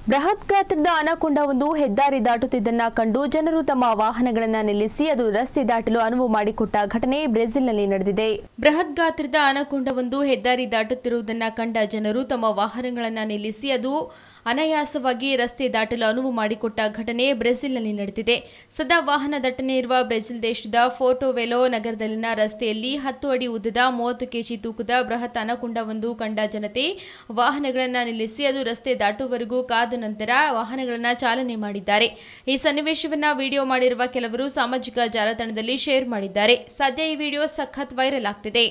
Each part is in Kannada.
ಬೃಹತ್ ಗಾತ್ರದ ಅನಕೊಂಡವೊಂದು ಹೆದ್ದಾರಿ ದಾಟುತ್ತಿದ್ದನ್ನ ಕಂಡು ಜನರು ತಮ್ಮ ವಾಹನಗಳನ್ನು ನಿಲ್ಲಿಸಿ ಅದು ರಸ್ತೆ ದಾಟಲು ಅನುವು ಮಾಡಿಕೊಟ್ಟ ಘಟನೆ ಬ್ರೆಜಿಲ್ನಲ್ಲಿ ನಡೆದಿದೆ ಬೃಹತ್ ಗಾತ್ರದ ಅನಕೊಂಡವೊಂದು ಹೆದ್ದಾರಿ ದಾಟುತ್ತಿರುವುದನ್ನ ಕಂಡ ಜನರು ತಮ್ಮ ವಾಹನಗಳನ್ನು ನಿಲ್ಲಿಸಿ ಅದು ಅನಾಯಾಸವಾಗಿ ರಸ್ತೆ ದಾಟಲು ಅನುವು ಮಾಡಿಕೊಟ್ಟ ಘಟನೆ ಬ್ರೆಜಿಲ್ನಲ್ಲಿ ನಡೆದಿದೆ ಸದಾ ವಾಹನ ದಟ್ಟಣೆ ಇರುವ ಬ್ರೆಜಿಲ್ ದೇಶದ ಫೋರ್ಟೋವೆಲೋ ನಗರದಲ್ಲಿನ ರಸ್ತೆಯಲ್ಲಿ ಹತ್ತು ಅಡಿ ಉದ್ದದ ಮೂವತ್ತು ಕೆಜಿ ತೂಕದ ಬೃಹತ್ ಅನಕೊಂಡವೊಂದು ಕಂಡ ಜನತೆ ವಾಹನಗಳನ್ನು ನಿಲ್ಲಿಸಿ ಅದು ರಸ್ತೆ ದಾಟುವವರೆಗೂ ಕಾದ ನಂತರ ವಾಹನಗಳನ್ನು ಚಾಲನೆ ಮಾಡಿದ್ದಾರೆ ಈ ಸನ್ನಿವೇಶವನ್ನ ವಿಡಿಯೋ ಮಾಡಿರುವ ಕೆಲವರು ಸಾಮಾಜಿಕ ಜಾಲತಾಣದಲ್ಲಿ ಶೇರ್ ಮಾಡಿದ್ದಾರೆ ಸದ್ಯ ಈ ವಿಡಿಯೋ ಸಖತ್ ವೈರಲ್ ಆಗ್ತಿದೆ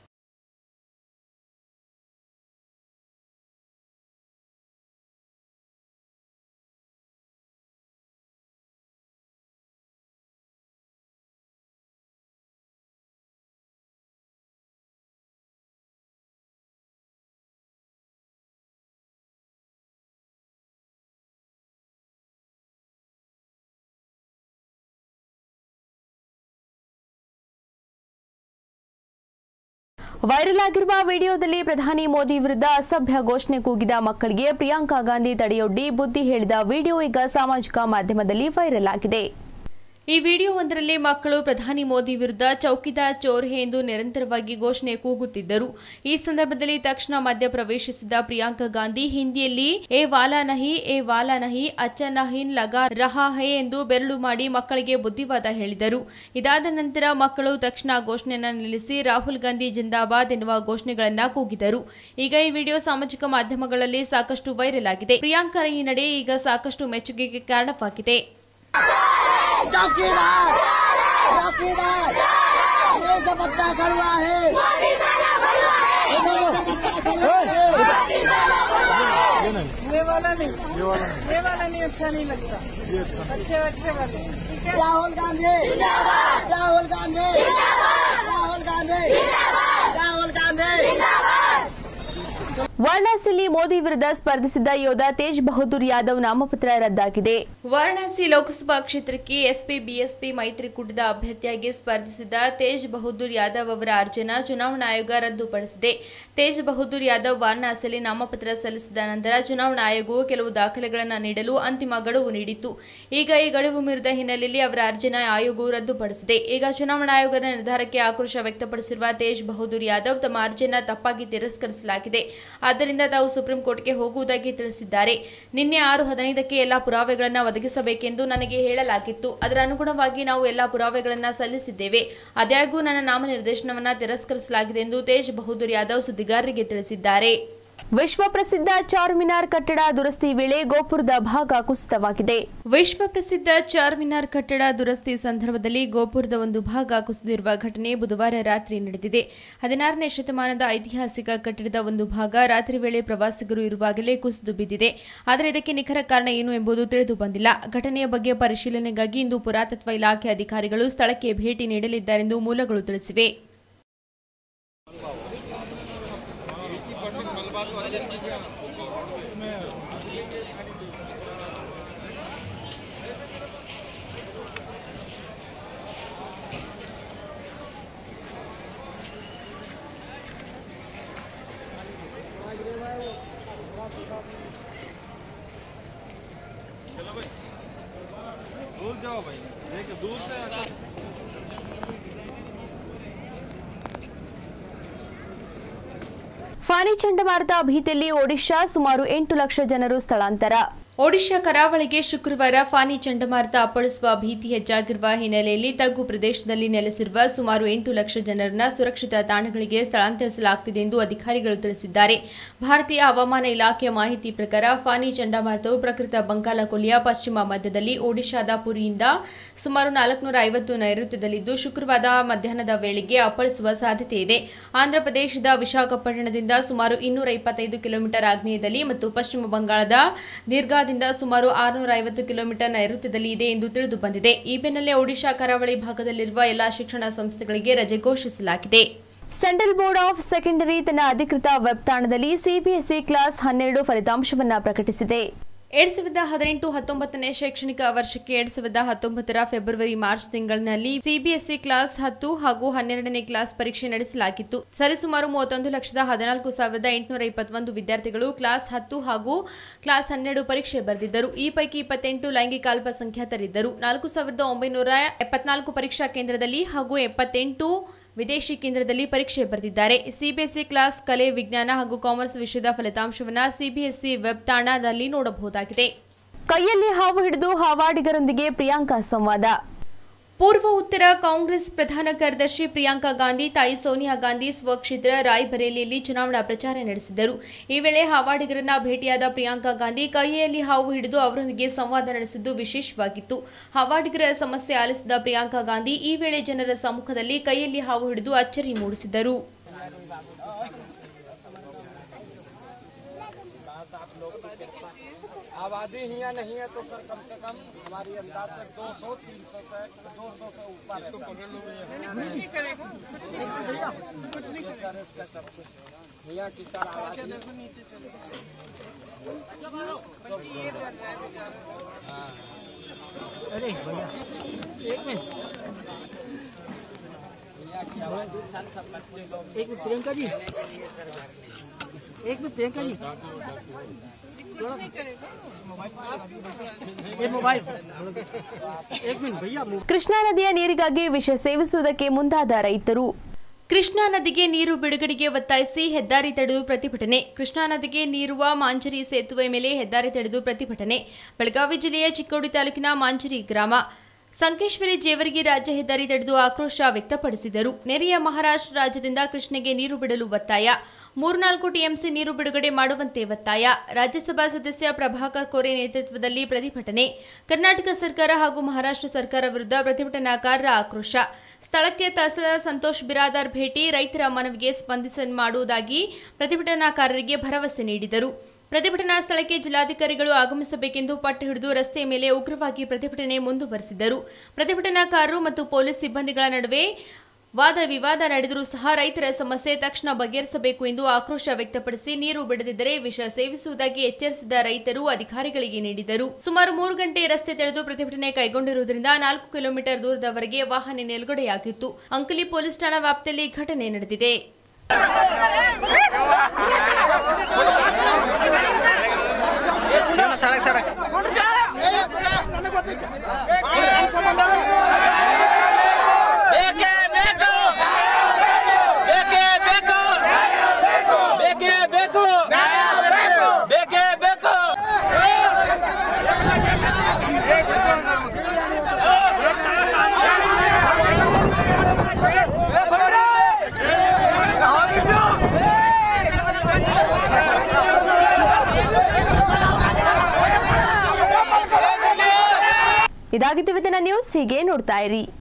ವೈರಲ್ ಆಗಿರುವ ವಿಡಿಯೋದಲ್ಲಿ ಪ್ರಧಾನಿ ಮೋದಿ ವಿರುದ್ಧ ಅಸಭ್ಯ ಘೋಷಣೆ ಕೂಗಿದ ಮಕ್ಕಳಿಗೆ ಪ್ರಿಯಾಂಕಾ ಗಾಂಧಿ ತಡೆಯೊಡ್ಡಿ ಬುದ್ಧಿ ಹೇಳಿದ ವಿಡಿಯೋ ಈಗ ಸಾಮಾಜಿಕ ಮಾಧ್ಯಮದಲ್ಲಿ ವೈರಲ್ ಆಗಿದೆ ಈ ವಿಡಿಯೋವೊಂದರಲ್ಲಿ ಮಕ್ಕಳು ಪ್ರಧಾನಿ ಮೋದಿ ವಿರುದ್ಧ ಚೌಕಿದಾರ್ ಚೋರ್ ಹೇ ಎಂದು ನಿರಂತರವಾಗಿ ಘೋಷಣೆ ಕೂಗುತ್ತಿದ್ದರು ಈ ಸಂದರ್ಭದಲ್ಲಿ ತಕ್ಷಣ ಮಧ್ಯ ಪ್ರವೇಶಿಸಿದ ಪ್ರಿಯಾಂಕಾ ಗಾಂಧಿ ಹಿಂದಿಯಲ್ಲಿ ಎ ವಾಲಾ ನಹಿ ಎ ವಾಲಾ ನಹಿ ಅಚ್ಚ ನಹಿನ್ ಲಗಾ ರಹಾ ಹೇ ಎಂದು ಬೆರಳು ಮಾಡಿ ಮಕ್ಕಳಿಗೆ ಬುದ್ಧಿವಾದ ಹೇಳಿದರು ಇದಾದ ನಂತರ ಮಕ್ಕಳು ತಕ್ಷಣ ಘೋಷಣೆಯನ್ನ ನಿಲ್ಲಿಸಿ ರಾಹುಲ್ ಗಾಂಧಿ ಜಿಂದಾಬಾದ್ ಎನ್ನುವ ಘೋಷಣೆಗಳನ್ನ ಕೂಗಿದರು ಈಗ ಈ ವಿಡಿಯೋ ಸಾಮಾಜಿಕ ಮಾಧ್ಯಮಗಳಲ್ಲಿ ಸಾಕಷ್ಟು ವೈರಲ್ ಆಗಿದೆ ಪ್ರಿಯಾಂಕರ ಈ ನಡೆ ಈಗ ಸಾಕಷ್ಟು ಮೆಚ್ಚುಗೆಗೆ ಕಾರಣವಾಗಿದೆ चौकीदार चौकीदार ये जबद्दा खड़ुआ है ये जबद्दा खड़ुआ है ये वाला नहीं ये वाला नहीं अच्छा नहीं लगता अच्छे अच्छे वाले ठीक है राहुल गांधी राहुल गांधी राहुल गांधी राहुल गांधी ವಾರಣಾಸಿಯಲ್ಲಿ ಮೋದಿ ವಿರುದ್ಧ ಸ್ಪರ್ಧಿಸಿದ್ದ ಯೋಧ ತೇಜ್ ಬಹದ್ದೂರ್ ಯಾದವ್ ನಾಮಪತ್ರ ರದ್ದಾಗಿದೆ ವಾರಣಾಸಿ ಲೋಕಸಭಾ ಕ್ಷೇತ್ರಕ್ಕೆ ಎಸ್ಪಿ ಬಿಎಸ್ಪಿ ಮೈತ್ರಿಕೂಟದ ಅಭ್ಯರ್ಥಿಯಾಗಿ ಸ್ಪರ್ಧಿಸಿದ್ದ ತೇಜ್ ಬಹದ್ದೂರ್ ಯಾದವ್ ಅವರ ಅರ್ಜಿನ ಚುನಾವಣಾ ಆಯೋಗ ರದ್ದುಪಡಿಸಿದೆ ತೇಜ್ ಬಹದ್ದೂರ್ ಯಾದವ್ ವಾರಣಾಸಿಯಲ್ಲಿ ನಾಮಪತ್ರ ಸಲ್ಲಿಸಿದ ನಂತರ ಚುನಾವಣಾ ಆಯೋಗವು ಕೆಲವು ದಾಖಲೆಗಳನ್ನು ನೀಡಲು ಅಂತಿಮ ಗಡುವು ನೀಡಿತ್ತು ಈಗ ಈ ಗಡುವು ಮೀರಿದ ಹಿನ್ನೆಲೆಯಲ್ಲಿ ಅವರ ಅರ್ಜಿನ ಆಯೋಗವು ರದ್ದುಪಡಿಸಿದೆ ಈಗ ಚುನಾವಣಾ ಆಯೋಗದ ನಿರ್ಧಾರಕ್ಕೆ ಆಕ್ರೋಶ ವ್ಯಕ್ತಪಡಿಸಿರುವ ತೇಜ್ ಬಹದ್ದೂರ್ ಯಾದವ್ ತಮ್ಮ ಅರ್ಜಿಯನ್ನು ತಪ್ಪಾಗಿ ತಿರಸ್ಕರಿಸಲಾಗಿದೆ ಆದ್ದರಿಂದ ತಾವು ಸುಪ್ರೀಂ ಕೋರ್ಟ್ಗೆ ಹೋಗುವುದಾಗಿ ತಿಳಿಸಿದ್ದಾರೆ ನಿನ್ನೆ ಆರು ಹದಿನೈದಕ್ಕೆ ಎಲ್ಲಾ ಪುರಾವೆಗಳನ್ನು ಒದಗಿಸಬೇಕೆಂದು ನನಗೆ ಹೇಳಲಾಗಿತ್ತು ಅದರ ಅನುಗುಣವಾಗಿ ನಾವು ಎಲ್ಲಾ ಪುರಾವೆಗಳನ್ನು ಸಲ್ಲಿಸಿದ್ದೇವೆ ಆದಾಗ್ಯೂ ನನ್ನ ನಾಮನಿರ್ದೇಶನವನ್ನ ತಿರಸ್ಕರಿಸಲಾಗಿದೆ ಎಂದು ತೇಜ್ ಬಹದ್ದೂರ್ ಯಾದವ್ ಸುದ್ದಿಗಾರರಿಗೆ ತಿಳಿಸಿದ್ದಾರೆ ವಿಶ್ವ ಪ್ರಸಿದ್ಧ ಚಾರ್ಮಿನಾರ್ ಕಟ್ಟಡ ದುರಸ್ತಿ ವೇಳೆ ಗೋಪುರದ ಭಾಗ ಕುಸಿತವಾಗಿದೆ ವಿಶ್ವ ಪ್ರಸಿದ್ಧ ಚಾರ್ಮಿನಾರ್ ಕಟ್ಟಡ ದುರಸ್ತಿ ಸಂದರ್ಭದಲ್ಲಿ ಗೋಪುರದ ಒಂದು ಭಾಗ ಕುಸಿದಿರುವ ಘಟನೆ ಬುಧವಾರ ರಾತ್ರಿ ನಡೆದಿದೆ ಹದಿನಾರನೇ ಶತಮಾನದ ಐತಿಹಾಸಿಕ ಕಟ್ಟಡದ ಒಂದು ಭಾಗ ರಾತ್ರಿ ವೇಳೆ ಪ್ರವಾಸಿಗರು ಇರುವಾಗಲೇ ಕುಸಿದು ಬಿದ್ದಿದೆ ಆದರೆ ಇದಕ್ಕೆ ನಿಖರ ಕಾರಣ ಏನು ಎಂಬುದು ತಿಳಿದು ಬಂದಿಲ್ಲ ಘಟನೆಯ ಬಗ್ಗೆ ಪರಿಶೀಲನೆಗಾಗಿ ಇಂದು ಪುರಾತತ್ವ ಇಲಾಖೆ ಅಧಿಕಾರಿಗಳು ಸ್ಥಳಕ್ಕೆ ಭೇಟಿ ನೀಡಲಿದ್ದಾರೆಂದು ಮೂಲಗಳು ತಿಳಿಸಿವೆ दूर जाओ भाई देख दूर से ಫಾನಿ ಚಂಡಮಾರುತ ಭೀತಿಯಲ್ಲಿ ಒಡಿಶಾ ಸುಮಾರು ಎಂಟು ಲಕ್ಷ ಜನರು ಸ್ಥಳಾಂತರ ಒಡಿಶಾ ಕರಾವಳಿಗೆ ಶುಕ್ರವಾರ ಫಾನಿ ಚಂಡಮಾರುತ ಅಪ್ಪಳಿಸುವ ಭೀತಿ ಹೆಚ್ಚಾಗಿರುವ ಹಿನ್ನೆಲೆಯಲ್ಲಿ ತಗ್ಗು ಪ್ರದೇಶದಲ್ಲಿ ನೆಲೆಸಿರುವ ಸುಮಾರು ಎಂಟು ಲಕ್ಷ ಜನರನ್ನ ಸುರಕ್ಷಿತ ತಾಣಗಳಿಗೆ ಸ್ಥಳಾಂತರಿಸಲಾಗುತ್ತಿದೆ ಎಂದು ಅಧಿಕಾರಿಗಳು ತಿಳಿಸಿದ್ದಾರೆ ಭಾರತೀಯ ಹವಾಮಾನ ಇಲಾಖೆಯ ಮಾಹಿತಿ ಪ್ರಕಾರ ಫಾನಿ ಚಂಡಮಾರುತವು ಪ್ರಕೃತ ಬಂಗಾಳಕೊಲ್ಲಿಯ ಪಶ್ಚಿಮ ಮಧ್ಯದಲ್ಲಿ ಒಡಿಶಾದ ಪುರಿಯಿಂದ ಸುಮಾರು ನಾಲ್ಕುನೂರ ಐವತ್ತು ನೈಋತ್ಯದಲ್ಲಿದ್ದು ಶುಕ್ರವಾರ ಮಧ್ಯಾಹ್ನದ ವೇಳೆಗೆ ಅಪ್ಪಳಿಸುವ ಸಾಧ್ಯತೆ ಇದೆ ಆಂಧ್ರಪ್ರದೇಶದ ವಿಶಾಖಪಟ್ಟಣದಿಂದ ಸುಮಾರು ಇನ್ನೂರ ಇಪ್ಪತ್ತೈದು ಕಿಲೋಮೀಟರ್ ಆಗ್ನೇಯದಲ್ಲಿ ಮತ್ತು ಪಶ್ಚಿಮ ಬಂಗಾಳದ ದೀರ್ಘಾದಿಂದ ಸುಮಾರು ಆರುನೂರ ಐವತ್ತು ಕಿಲೋಮೀಟರ್ ನೈಋತ್ಯದಲ್ಲಿ ಇದೆ ಎಂದು ತಿಳಿದು ಬಂದಿದೆ ಈ ಬೆನ್ನಲ್ಲೇ ಒಡಿಶಾ ಕರಾವಳಿ ಭಾಗದಲ್ಲಿರುವ ಎಲ್ಲಾ ಶಿಕ್ಷಣ ಸಂಸ್ಥೆಗಳಿಗೆ ರಜೆ ಘೋಷಿಸಲಾಗಿದೆ ಸೆಂಟ್ರಲ್ ಬೋರ್ಡ್ ಆಫ್ ಸೆಕೆಂಡರಿ ತನ್ನ ಅಧಿಕೃತ ವೆಬ್ ತಾಣದಲ್ಲಿ ಸಿಬಿಎಸ್ಇ ಕ್ಲಾಸ್ ಹನ್ನೆರಡು ಫಲಿತಾಂಶವನ್ನು ಪ್ರಕಟಿಸಿದೆ ಎರಡ್ ಸಾವಿರದ ಹದಿನೆಂಟು ಹತ್ತೊಂಬತ್ತನೇ ಶೈಕ್ಷಣಿಕ ವರ್ಷಕ್ಕೆ ಎರಡ್ ಸಾವಿರದ ಹತ್ತೊಂಬತ್ತರ ಫೆಬ್ರವರಿ ಮಾರ್ಚ್ ತಿಂಗಳಿನಲ್ಲಿ ಸಿಬಿಎಸ್ಇ ಕ್ಲಾಸ್ ಹತ್ತು ಹಾಗೂ ಹನ್ನೆರಡನೇ ಕ್ಲಾಸ್ ಪರೀಕ್ಷೆ ನಡೆಸಲಾಗಿತ್ತು ಸರಿಸುಮಾರು ಮೂವತ್ತೊಂದು ಲಕ್ಷದ ಹದಿನಾಲ್ಕು ಸಾವಿರದ ಎಂಟುನೂರ ಇಪ್ಪತ್ತೊಂದು ವಿದ್ಯಾರ್ಥಿಗಳು ಕ್ಲಾಸ್ ಹತ್ತು ಹಾಗೂ ಕ್ಲಾಸ್ ಹನ್ನೆರಡು ಪರೀಕ್ಷೆ ಬರೆದಿದ್ದರು ಈ ಪೈಕಿ ಇಪ್ಪತ್ತೆಂಟು ಲೈಂಗಿಕ ಅಲ್ಪಸಂಖ್ಯಾತರಿದ್ದರು ನಾಲ್ಕು ಸಾವಿರದ ಒಂಬೈನೂರ ಎಪ್ಪತ್ನಾಲ್ಕು ಪರೀಕ್ಷಾ ಕೇಂದ್ರದಲ್ಲಿ ಹಾಗೂ ಎಪ್ಪತ್ತೆಂಟು ವಿದೇಶಿ ಕೇಂದ್ರದಲ್ಲಿ ಪರೀಕ್ಷೆ ಬರೆದಿದ್ದಾರೆ ಸಿಬಿಎಸ್ಇ ಕ್ಲಾಸ್ ಕಲೆ ವಿಜ್ಞಾನ ಹಾಗೂ ಕಾಮರ್ಸ್ ವಿಷಯದ ಫಲಿತಾಂಶವನ್ನು ಸಿಬಿಎಸ್ಇ ವೆಬ್ ತಾಣದಲ್ಲಿ ನೋಡಬಹುದಾಗಿದೆ ಕೈಯಲ್ಲಿ ಹಾವು ಹಿಡಿದು ಹಾವಾಡಿಗರೊಂದಿಗೆ ಪ್ರಿಯಾಂಕಾ ಸಂವಾದ ಪೂರ್ವ ಉತ್ತರ ಕಾಂಗ್ರೆಸ್ ಪ್ರಧಾನ ಕಾರ್ಯದರ್ಶಿ ಪ್ರಿಯಾಂಕಾ ಗಾಂಧಿ ತಾಯಿ ಸೋನಿಯಾ ಗಾಂಧಿ ಸ್ವಕ್ಷೇತ್ರ ರಾಯ್ಬರೇಲಿಯಲ್ಲಿ ಚುನಾವಣಾ ಪ್ರಚಾರ ನಡೆಸಿದರು ಈ ವೇಳೆ ಹಾವಾಡಿಗರನ್ನ ಭೇಟಿಯಾದ ಪ್ರಿಯಾಂಕಾ ಗಾಂಧಿ ಕೈಯಲ್ಲಿ ಹಾವು ಹಿಡಿದು ಅವರೊಂದಿಗೆ ಸಂವಾದ ನಡೆಸಿದ್ದು ವಿಶೇಷವಾಗಿತ್ತು ಹಾವಾಡಿಗರ ಸಮಸ್ಯೆ ಆಲಿಸಿದ ಪ್ರಿಯಾಂಕಾ ಗಾಂಧಿ ಈ ವೇಳೆ ಜನರ ಸಮ್ಮುಖದಲ್ಲಿ ಕೈಯಲ್ಲಿ ಹಾವು ಹಿಡಿದು ಅಚ್ಚರಿ ಮೂಡಿಸಿದರು आबादी ही या नहीं है तो सर कम से कम हमारी अंदाज से 200 300 से 200 से ऊपर है कुछ नहीं करेगा कुछ नहीं करेगा कुछ नहीं ये सर इसका सब कुछ यहाँ की सर आबादी देखो नीचे चले बल्कि ये कर रहा है बेचारा अरे भैया एक मिनट यहाँ की आबादी सर सब बच्चे लोग एक मिनट प्रियंका जी एक मिनट प्रियंका जी कुछ नहीं करेगा ये मोबाइल एक मिनट भैया मो- ಕೃಷ್ಣಾ ನದಿಯ ನೀರಿಗಾಗಿ ವಿಷ ಸೇವಿಸುವುದಕ್ಕೆ ಮುಂದಾದ ರೈತರು ಕೃಷ್ಣಾ ನದಿಗೆ ನೀರು ಬಿಡುಗಡೆಗೆ ಒತ್ತಾಯಿಸಿ ಹೆದ್ದಾರಿ ತಡೆದು ಪ್ರತಿಭಟನೆ ಕೃಷ್ಣಾ ನದಿಗೆ ನೀರುವ ಮಾಂಜರಿ ಸೇತುವೆ ಮೇಲೆ ಹೆದ್ದಾರಿ ತಡೆದು ಪ್ರತಿಭಟನೆ ಬೆಳಗಾವಿ ಜಿಲ್ಲೆಯ ಚಿಕ್ಕೋಡಿ ತಾಲೂಕಿನ ಮಾಂಜರಿ ಗ್ರಾಮ ಸಂಕೇಶ್ವರಿ ಜೇವರ್ಗಿ ರಾಜ್ಯ ಹೆದ್ದಾರಿ ತಡೆದು ಆಕ್ರೋಶ ವ್ಯಕ್ತಪಡಿಸಿದರು ನೆರೆಯ ಮಹಾರಾಷ್ಟ್ರ ರಾಜ್ಯದಿಂದ ಕೃಷ್ಣೆಗೆ ನೀರು ಬಿಡಲು ಒತ್ತಾಯ ಮೂರ್ನಾಲ್ಕು ಟಿಎಂಸಿ ನೀರು ಬಿಡುಗಡೆ ಮಾಡುವಂತೆ ಒತ್ತಾಯ ರಾಜ್ಯಸಭಾ ಸದಸ್ಯ ಪ್ರಭಾಕರ್ ಕೋರೆ ನೇತೃತ್ವದಲ್ಲಿ ಪ್ರತಿಭಟನೆ ಕರ್ನಾಟಕ ಸರ್ಕಾರ ಹಾಗೂ ಮಹಾರಾಷ್ಟ್ರ ಸರ್ಕಾರ ವಿರುದ್ಧ ಪ್ರತಿಭಟನಾಕಾರರ ಆಕ್ರೋಶ ಸ್ಥಳಕ್ಕೆ ತಹಸೀಲ್ದಾರ್ ಸಂತೋಷ್ ಬಿರಾದಾರ್ ಭೇಟಿ ರೈತರ ಮನವಿಗೆ ಸ್ಪಂದಿಸ ಮಾಡುವುದಾಗಿ ಪ್ರತಿಭಟನಾಕಾರರಿಗೆ ಭರವಸೆ ನೀಡಿದರು ಪ್ರತಿಭಟನಾ ಸ್ಥಳಕ್ಕೆ ಜಿಲ್ಲಾಧಿಕಾರಿಗಳು ಆಗಮಿಸಬೇಕೆಂದು ಪಟ್ಟು ಹಿಡಿದು ರಸ್ತೆಯ ಮೇಲೆ ಉಗ್ರವಾಗಿ ಪ್ರತಿಭಟನೆ ಮುಂದುವರೆಸಿದರು ಪ್ರತಿಭಟನಾಕಾರರು ಮತ್ತು ಪೊಲೀಸ್ ಸಿಬ್ಬಂದಿಗಳ ನಡುವೆ ವಾದ ವಿವಾದ ನಡೆದರೂ ಸಹ ರೈತರ ಸಮಸ್ಯೆ ತಕ್ಷಣ ಬಗೆಹರಿಸಬೇಕು ಎಂದು ಆಕ್ರೋಶ ವ್ಯಕ್ತಪಡಿಸಿ ನೀರು ಬಿಡದಿದ್ದರೆ ವಿಷ ಸೇವಿಸುವುದಾಗಿ ಎಚ್ಚರಿಸಿದ ರೈತರು ಅಧಿಕಾರಿಗಳಿಗೆ ನೀಡಿದರು ಸುಮಾರು ಮೂರು ಗಂಟೆ ರಸ್ತೆ ತೆರೆದು ಪ್ರತಿಭಟನೆ ಕೈಗೊಂಡಿರುವುದರಿಂದ ನಾಲ್ಕು ಕಿಲೋಮೀಟರ್ ದೂರದವರೆಗೆ ವಾಹನ ನಿಲುಗಡೆಯಾಗಿತ್ತು ಅಂಕಲಿ ಪೊಲೀಸ್ ಠಾಣಾ ವ್ಯಾಪ್ತಿಯಲ್ಲಿ ಘಟನೆ ನಡೆದಿದೆ ಬೇಕೇ ಬೇಕು ಬೇಕೇ ಬೇಕು ಬೇಕೇ ಬೇಕು ಬೇಕೇ ಬೇಕು ಇದಾಗಿತ್ತು ಇವತ್ತಿನ ನ್ಯೂಸ್ ಹೀಗೆ ನೋಡ್ತಾ ಇರಿ